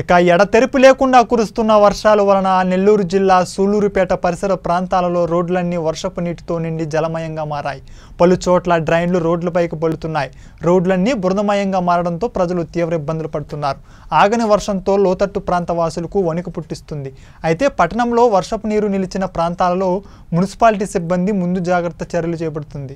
ఇక ఎడతెరిపి లేకుండా కురుస్తున్న వర్షాల వలన నెల్లూరు జిల్లా సూలూరుపేట పరిసర ప్రాంతాలలో రోడ్లన్నీ వర్షపు నీటితో నిండి జలమయంగా మారాయి పలు చోట్ల డ్రైన్లు రోడ్లపైకి పడుతున్నాయి రోడ్లన్నీ బురదమయంగా మారడంతో ప్రజలు తీవ్ర ఇబ్బందులు పడుతున్నారు ఆగని వర్షంతో లోతట్టు ప్రాంత వాసులకు వణుకు పుట్టిస్తుంది అయితే పట్టణంలో వర్షపు నీరు నిలిచిన ప్రాంతాలలో మున్సిపాలిటీ సిబ్బంది ముందు జాగ్రత్త చర్యలు చేపడుతుంది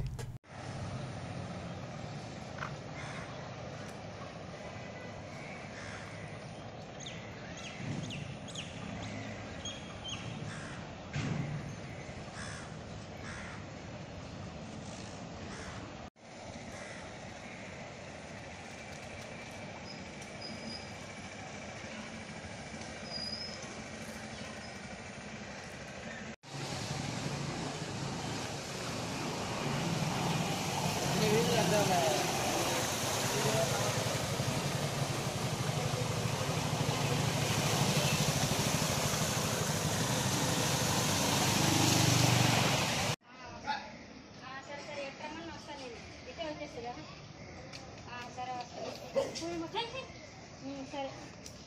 ఆ, సరే సరే ఎక్కడన్నా వస్తాను నేను ఇటే వచ్చేసిరా ఆ, సరే వస్తాను ఉమ్, సరే